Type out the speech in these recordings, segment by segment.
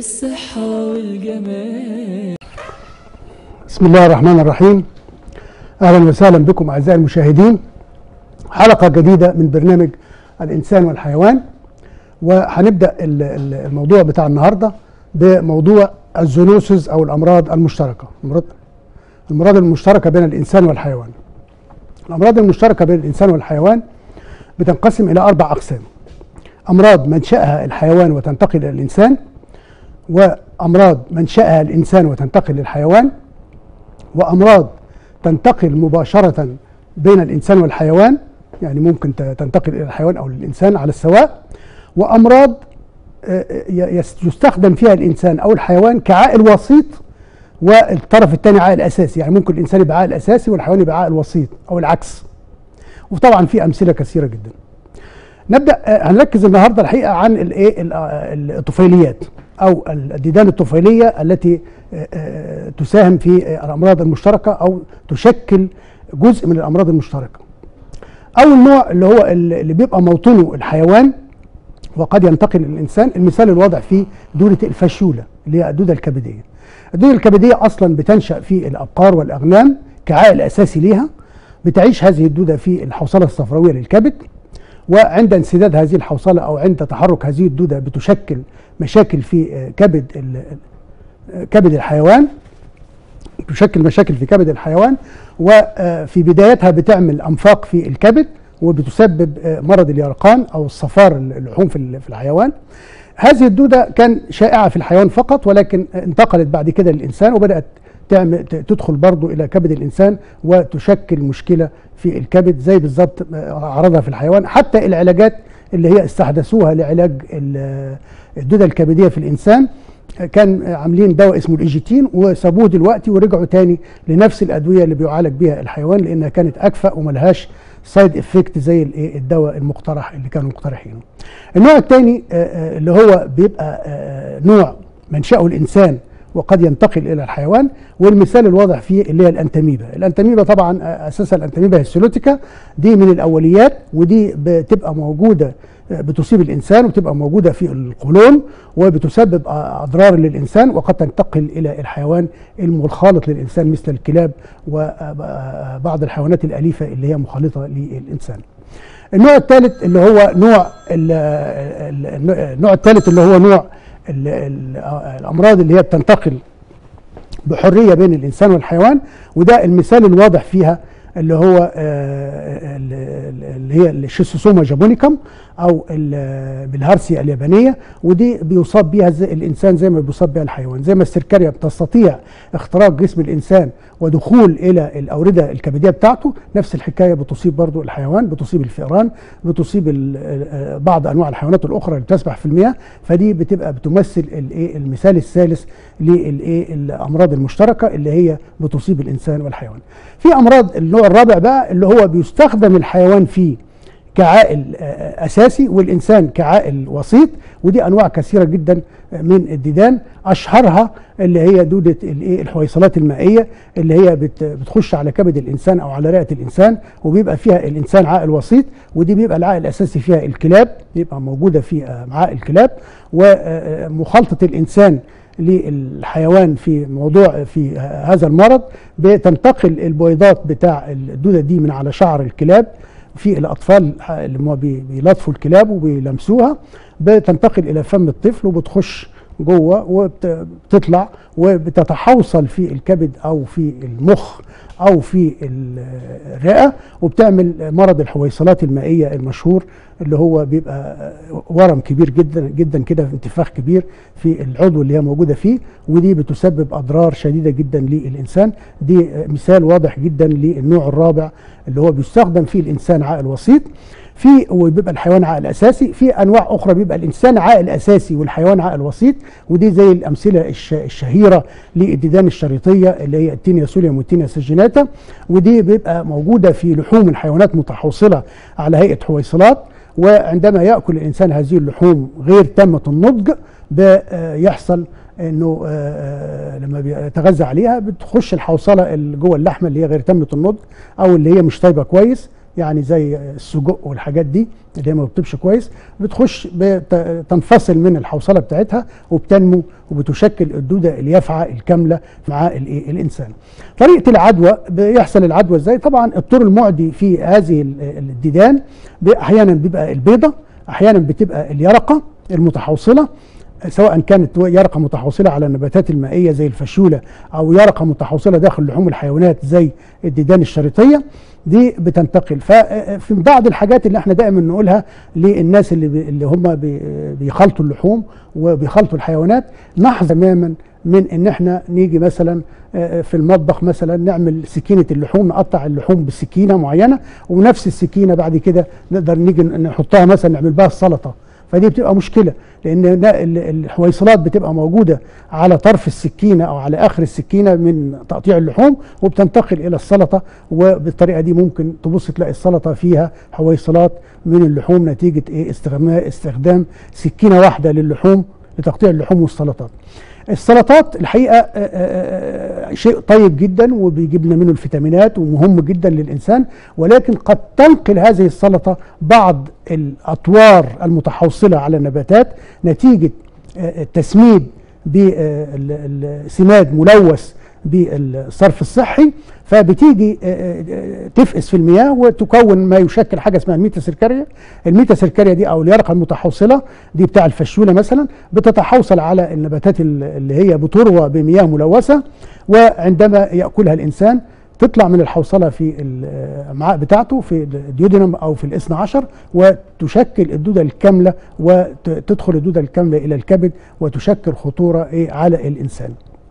والصحة والجمال بسم الله الرحمن الرحيم اهلا وسهلا بكم اعزائي المشاهدين حلقه جديده من برنامج الانسان والحيوان وهنبدا ال- ال- الموضوع بتاع النهارده بموضوع الزونوسز او الامراض المشتركه الامراض الامراض المشتركه بين الانسان والحيوان الامراض المشتركه بين الانسان والحيوان بتنقسم الى اربع اقسام امراض منشاها الحيوان وتنتقل الى الانسان وامراض منشاها الانسان وتنتقل للحيوان وامراض تنتقل مباشره بين الانسان والحيوان يعني ممكن ت- تنتقل الى الحيوان او للانسان على السواء وامراض آه، ي- يس- يستخدم فيها الانسان او الحيوان كعائل وسيط والطرف الثاني عائل اساسي يعني ممكن الانسان يبقى عائل اساسي والحيوان يبقى عائل وسيط او العكس وطبعا في امثله كثيره جدا نبدا آه، هنركز النهارده الحقيقه عن الايه ال- آه، الطفيليات او الديدان الطفيليه التي آه، آه، تساهم في آه، الامراض المشتركه او تشكل جزء من الامراض المشتركه. اول نوع اللي هو ال- اللي بيبقى موطنه الحيوان وقد ينتقل للانسان المثال الواضح فيه دوده الفاشوله اللي هي الدوده الكبديه. الدوده الكبديه اصلا بتنشا في الابقار والاغنام كعائل اساسي ليها بتعيش هذه الدوده في الحوصله الصفراويه للكبد وعند انسداد هذه الحوصله او عند تحرك هذه الدوده بتشكل مشاكل في آه، كبد ال- آه، كبد الحيوان تشكل مشاكل في كبد الحيوان وفي بدايتها بتعمل انفاق في الكبد وبتسبب آه، مرض اليرقان او الصفار اللحوم في ال- في الحيوان هذه الدوده كان شائعه في الحيوان فقط ولكن انتقلت بعد كده للانسان وبدات تعمل ت- تدخل برضو الى كبد الانسان وتشكل مشكله في الكبد زي بالظبط آه، عرضها في الحيوان حتى العلاجات اللي هي استحدثوها لعلاج ال- الدوده الكبديه في الانسان آه، كان آه، عاملين دواء اسمه الايجيتين وسابوه دلوقتي ورجعوا تاني لنفس الادويه اللي بيعالج بيها الحيوان لانها كانت اكفأ وملهاش سايد افكت زي الايه الدواء المقترح اللي كانوا مقترحينه. النوع الثاني اللي هو بيبقى آه، نوع منشأه الانسان وقد ينتقل الى الحيوان والمثال الواضح فيه اللي هي الانتاميبا الانتاميبا طبعا آه، اساسا الانتاميبا هيستولوتيكا دي من الاوليات ودي بتبقى موجوده آه، بتصيب الانسان وبتبقى موجوده في القولون وبتسبب آه، اضرار للانسان وقد تنتقل الى الحيوان المخالط للانسان مثل الكلاب وبعض الحيوانات الاليفه اللي هي مخالطه للانسان النوع الثالث اللي هو نوع ال- ال- النوع الثالث اللي هو نوع ال- ال- الامراض اللي هي بتنتقل بحريه بين الانسان والحيوان وده المثال الواضح فيها اللي هو آه، ال- ال- اللي هي الشيستوسوما جابونيكم او ال- بالهارسيا اليابانيه ودي بيصاب بها زي الانسان زي ما بيصاب بها الحيوان زي ما السركاريا بتستطيع اختراق جسم الانسان ودخول الى الاورده الكبديه بتاعته نفس الحكايه بتصيب برضو الحيوان بتصيب الفئران بتصيب ال- ال- بعض انواع الحيوانات الاخرى اللي بتسبح في المياه فدي بتبقى بتمثل الايه المثال الثالث للايه الامراض المشتركه اللي هي بتصيب الانسان والحيوان في امراض النوع الرابع بقى اللي هو بيستخدم الحيوان فيه كعائل آه، اساسي والانسان كعائل وسيط ودي انواع كثيره جدا من الديدان اشهرها اللي هي دوده الايه الحويصلات المائيه اللي هي بت- بتخش على كبد الانسان او على رئه الانسان وبيبقى فيها الانسان عائل وسيط ودي بيبقى العائل الاساسي فيها الكلاب بيبقى موجوده في آه، امعاء الكلاب ومخالطه الانسان للحيوان في موضوع في هذا المرض بتنتقل البويضات بتاع الدوده دي من على شعر الكلاب في الاطفال اللي هم بي- بيلطفوا الكلاب وبيلمسوها بتنتقل الى فم الطفل وبتخش جوه وبتطلع وبتتحوصل في الكبد او في المخ او في ال- الرئه وبتعمل مرض الحويصلات المائيه المشهور اللي هو بيبقى ورم كبير جدا جدا كده في انتفاخ كبير في العضو اللي هي موجوده فيه ودي بتسبب اضرار شديده جدا للانسان دي مثال واضح جدا للنوع الرابع اللي هو بيستخدم فيه الانسان عائل وسيط في وبيبقى الحيوان عائل اساسي في انواع اخرى بيبقى الانسان عائل اساسي والحيوان عائل وسيط ودي زي الامثله الش- الشهيره للديدان الشريطيه اللي هي التينيا سوليوم والتينيا سجيناتا ودي بيبقى موجوده في لحوم الحيوانات متحوصله على هيئه حويصلات وعندما ياكل الانسان هذه اللحوم غير تامه النضج بيحصل انه آه، آه، لما بيتغذى عليها بتخش الحوصله اللي جوه اللحمه اللي هي غير تامه النضج او اللي هي مش طيبه كويس يعني زي السجق والحاجات دي اللي هي ما بتطيبش كويس بتخش بت- تنفصل من الحوصله بتاعتها وبتنمو وبتشكل الدوده اليافعه الكامله مع الايه الانسان. طريقه العدوى بيحصل العدوى ازاي؟ طبعا الطور المعدي في هذه ال- الديدان بي- احيانا بيبقى البيضه احيانا بتبقى اليرقه المتحوصله سواء كانت يرقه متحوصله على النباتات المائيه زي الفشوله او يرقه متحوصله داخل لحوم الحيوانات زي الديدان الشريطيه دي بتنتقل ففي بعض الحاجات اللي احنا دائما نقولها للناس اللي بي اللي هم بي بيخلطوا اللحوم وبيخلطوا الحيوانات نحذر تماما من ان احنا نيجي مثلا آه، في المطبخ مثلا نعمل سكينه اللحوم نقطع اللحوم بسكينه معينه ونفس السكينه بعد كده نقدر نيجي نحطها مثلا نعمل بها السلطه فدي بتبقى مشكله لان نا- ال- الحويصلات بتبقى موجوده على طرف السكينه او على اخر السكينه من تقطيع اللحوم وبتنتقل الى السلطه وبالطريقه دي ممكن تبص تلاقي السلطه فيها حويصلات من اللحوم نتيجه ايه استخدام استخدام سكينه واحده للحوم لتقطيع اللحوم والسلطات. السلطات الحقيقه آه، آه، آه، شيء طيب جدا وبيجيب لنا منه الفيتامينات ومهم جدا للانسان ولكن قد تنقل هذه السلطه بعض الاطوار المتحوصله على النباتات نتيجه آه، التسميد بسماد ملوث بالصرف الصحي فبتيجي آه، آه، تفقس في المياه وتكون ما يشكل حاجه اسمها الميتا سيركاريا الميتا سيركاريا دي او اليرقه المتحوصله دي بتاع الفشوله مثلا بتتحوصل على النباتات ال- اللي هي بتروى بمياه ملوثه وعندما ياكلها الانسان تطلع من الحوصله في الامعاء بتاعته في الديودينم او في الاثنى عشر وتشكل الدوده الكامله وتدخل الدوده الكامله الى الكبد وتشكل خطوره ايه على الانسان.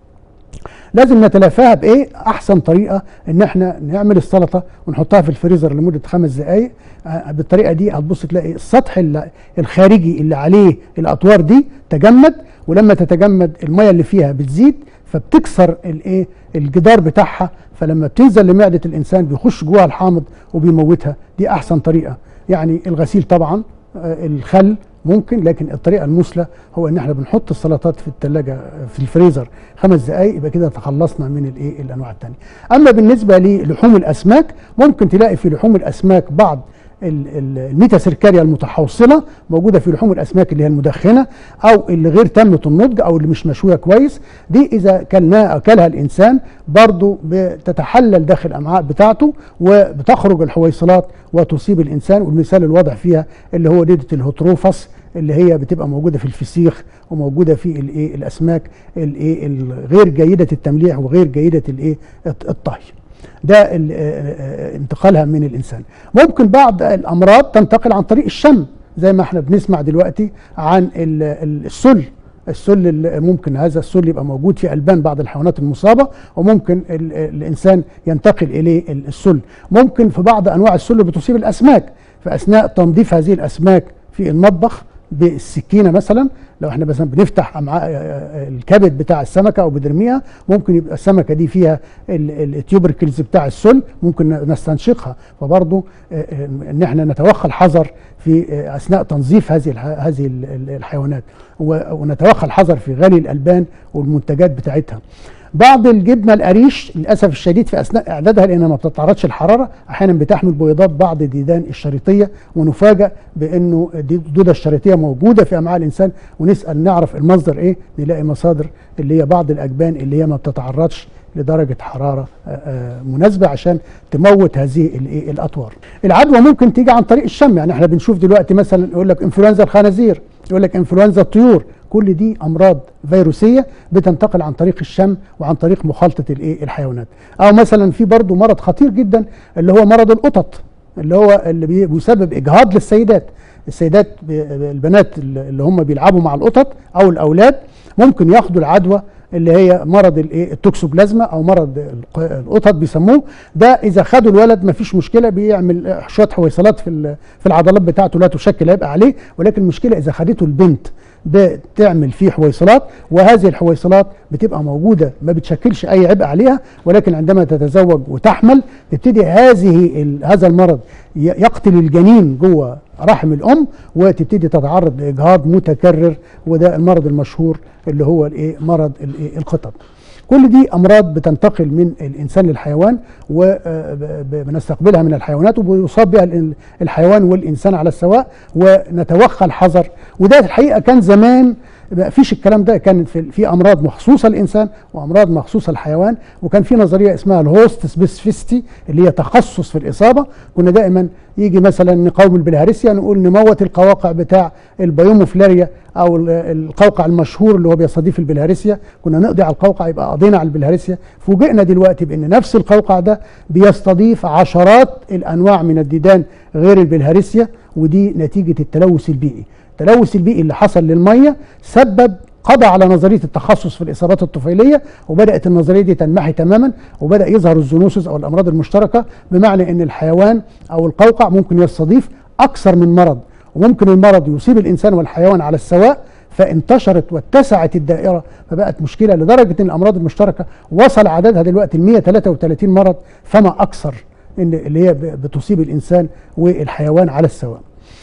لازم نتلافاها بايه احسن طريقه ان احنا نعمل السلطه ونحطها في الفريزر لمده خمس دقائق آه، بالطريقه دي هتبص تلاقي السطح اللي- الخارجي اللي عليه الاطوار دي تجمد ولما تتجمد الميه اللي فيها بتزيد فبتكسر الايه الجدار بتاعها فلما بتنزل لمعده الانسان بيخش جواها الحامض وبيموتها دي احسن طريقه يعني الغسيل طبعا آه، الخل ممكن لكن الطريقه المثلى هو ان احنا بنحط السلطات في الثلاجه في الفريزر خمس دقائق يبقى كده تخلصنا من الايه الانواع الثانيه اما بالنسبه للحوم الاسماك ممكن تلاقي في لحوم الاسماك بعض ال- ال- الميتا سيركاريا المتحوصله موجوده في لحوم الاسماك اللي هي المدخنه او اللي غير تامه النضج او اللي مش مشويه كويس دي اذا كلناها اكلها الانسان برضو بتتحلل داخل الامعاء بتاعته وبتخرج الحويصلات وتصيب الانسان والمثال الواضح فيها اللي هو ديده الهتروفس اللي هي بتبقى موجوده في الفسيخ وموجوده في الايه الاسماك الايه الغير جيده التمليح وغير جيده الايه الطهي ده ال- آه، آه، انتقالها من الانسان ممكن بعض الامراض تنتقل عن طريق الشم زي ما احنا بنسمع دلوقتي عن ال- ال- السل السل ال- ممكن هذا السل يبقى موجود في البان بعض الحيوانات المصابه وممكن ال- الانسان ينتقل اليه ال- السل ممكن في بعض انواع السل بتصيب الاسماك في اثناء تنظيف هذه الاسماك في المطبخ بالسكينه مثلا لو احنا مثلا بنفتح امعاء الكبد بتاع السمكه او بنرميها ممكن يبقى السمكه دي فيها ال- التيوبركلز بتاع السل ممكن نستنشقها فبرضه آه، آه، ان احنا نتوخى الحذر في آه، اثناء تنظيف هذه الح- هذه ال- ال- الحيوانات و- ونتوخى الحذر في غلي الالبان والمنتجات بتاعتها بعض الجبنه القريش للاسف الشديد في اثناء اعدادها لانها ما بتتعرضش الحراره احيانا بتحمل بيضات بعض الديدان الشريطيه ونفاجئ بانه دي الدوده الشريطيه موجوده في امعاء الانسان ونسال نعرف المصدر ايه نلاقي مصادر اللي هي بعض الاجبان اللي هي ما بتتعرضش لدرجه حراره آه، آه، مناسبه عشان تموت هذه الايه الاطوار. العدوى ممكن تيجي عن طريق الشم يعني احنا بنشوف دلوقتي مثلا يقول لك انفلونزا الخنازير يقول لك انفلونزا الطيور كل دي امراض فيروسيه بتنتقل عن طريق الشم وعن طريق مخالطه الايه الحيوانات او مثلا في برضه مرض خطير جدا اللي هو مرض القطط اللي هو اللي بي- بيسبب اجهاض للسيدات السيدات بي- البنات اللي هم بيلعبوا مع القطط او الاولاد ممكن ياخدوا العدوى اللي هي مرض الايه التوكسوبلازما او مرض الق- القطط بيسموه ده اذا خدوا الولد ما فيش مشكله بيعمل شويه حويصلات في ال- في العضلات بتاعته لا تشكل عبء عليه ولكن المشكله اذا خدته البنت بتعمل فيه حويصلات وهذه الحويصلات بتبقى موجوده ما بتشكلش اي عبء عليها ولكن عندما تتزوج وتحمل تبتدي هذه ال- هذا المرض ي- يقتل الجنين جوه رحم الام وتبتدي تتعرض لاجهاض متكرر وده المرض المشهور اللي هو الايه مرض الايه القطط كل دي امراض بتنتقل من الانسان للحيوان وبنستقبلها من الحيوانات وبيصاب بها ال- الحيوان والانسان على السواء ونتوخى الحذر وده الحقيقه كان زمان ما فيش الكلام ده كان في, في امراض مخصوصه للانسان وامراض مخصوصه للحيوان وكان في نظريه اسمها الهوست سبيسيفيستي اللي هي تخصص في الاصابه كنا دائما يجي مثلا نقاوم البلهارسيا نقول نموت القواقع بتاع البيوموفلاريا او ال- القوقع المشهور اللي هو بيستضيف البلهارسيا كنا نقضي على القوقع يبقى قضينا على البلهارسيا فوجئنا دلوقتي بان نفس القوقع ده بيستضيف عشرات الانواع من الديدان غير البلهارسيا ودي نتيجه التلوث البيئي التلوث البيئي اللي حصل للميه سبب قضى على نظريه التخصص في الاصابات الطفيليه وبدات النظريه دي تنمحي تماما وبدا يظهر الزونوسيس او الامراض المشتركه بمعنى ان الحيوان او القوقع ممكن يستضيف اكثر من مرض وممكن المرض يصيب الانسان والحيوان على السواء فانتشرت واتسعت الدائره فبقت مشكله لدرجه ان الامراض المشتركه وصل عددها دلوقتي ل 133 مرض فما اكثر إن اللي هي ب- بتصيب الانسان والحيوان على السواء.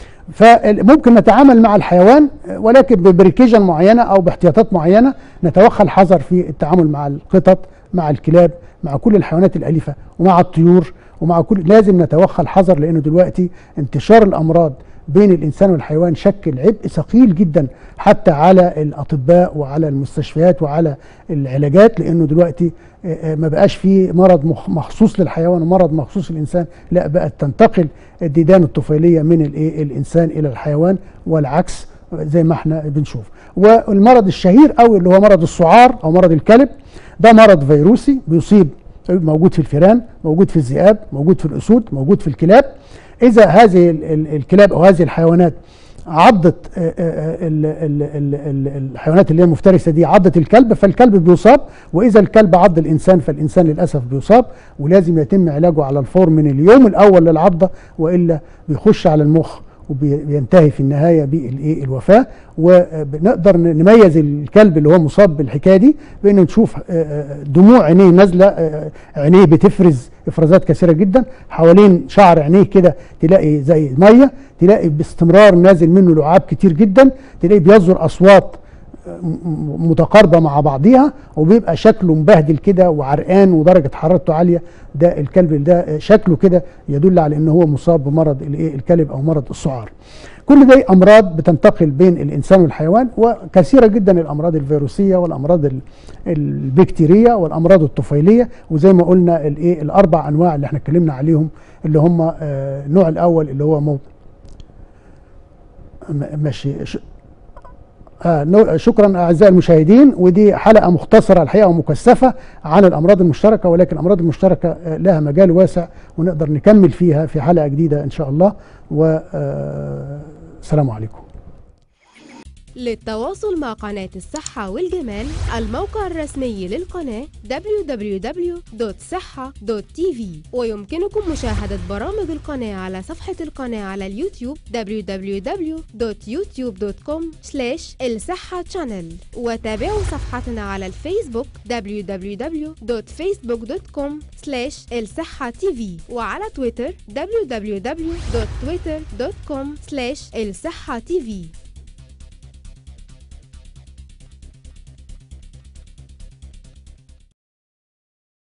فممكن نتعامل مع الحيوان ولكن ببريكيجن معينه او باحتياطات معينه نتوخى الحذر في التعامل مع القطط مع الكلاب مع كل الحيوانات الاليفه ومع الطيور ومع كل لازم نتوخى الحذر لانه دلوقتي انتشار الامراض بين الانسان والحيوان شكل عبء ثقيل جدا حتى على الاطباء وعلى المستشفيات وعلى العلاجات لانه دلوقتي آه، آه، ما بقاش في مرض مخ- مخصوص للحيوان ومرض مخصوص للانسان لا بقت تنتقل الديدان الطفيليه من الايه الانسان الى الحيوان والعكس زي ما احنا بنشوف والمرض الشهير قوي اللي هو مرض السعار او مرض الكلب ده مرض فيروسي بيصيب موجود في الفئران موجود في الذئاب موجود في الاسود موجود في الكلاب اذا هذه ال- ال- الكلاب او هذه الحيوانات عضت آه، آه، ال- ال- ال- ال- الحيوانات اللي هي المفترسه دي عضت الكلب فالكلب بيصاب واذا الكلب عض الانسان فالانسان للاسف بيصاب ولازم يتم علاجه على الفور من اليوم الاول للعضه والا بيخش على المخ وبينتهي في النهايه بالايه الوفاه وبنقدر نميز الكلب اللي هو مصاب بالحكايه دي بان نشوف آه، آه، دموع عينيه نازله آه، عينيه بتفرز افرازات كثيره جدا حوالين شعر عينيه كده تلاقي زي ميه تلاقي باستمرار نازل منه لعاب كتير جدا تلاقي بيصدر اصوات م- متقاربه مع بعضيها وبيبقى شكله مبهدل كده وعرقان ودرجه حرارته عاليه ده الكلب ده شكله كده يدل على ان هو مصاب بمرض الايه الكلب او مرض السعار. كل دي امراض بتنتقل بين الانسان والحيوان وكثيره جدا الامراض الفيروسيه والامراض ال- البكتيريه والامراض الطفيليه وزي ما قلنا الايه الاربع انواع اللي احنا اتكلمنا عليهم اللي هم آه، النوع الاول اللي هو موت م- ماشي ش- آه نو- شكرا اعزائي المشاهدين ودي حلقه مختصره الحقيقه ومكثفه عن الامراض المشتركه ولكن الامراض المشتركه آه، لها مجال واسع ونقدر نكمل فيها في حلقه جديده ان شاء الله والسلام عليكم للتواصل مع قناة الصحة والجمال الموقع الرسمي للقناة www.صحة.tv ويمكنكم مشاهدة برامج القناة على صفحة القناة على اليوتيوب www.youtube.com الصحة channel وتابعوا صفحتنا على الفيسبوك www.facebook.com الصحة tv وعلى تويتر www.twitter.com الصحة tv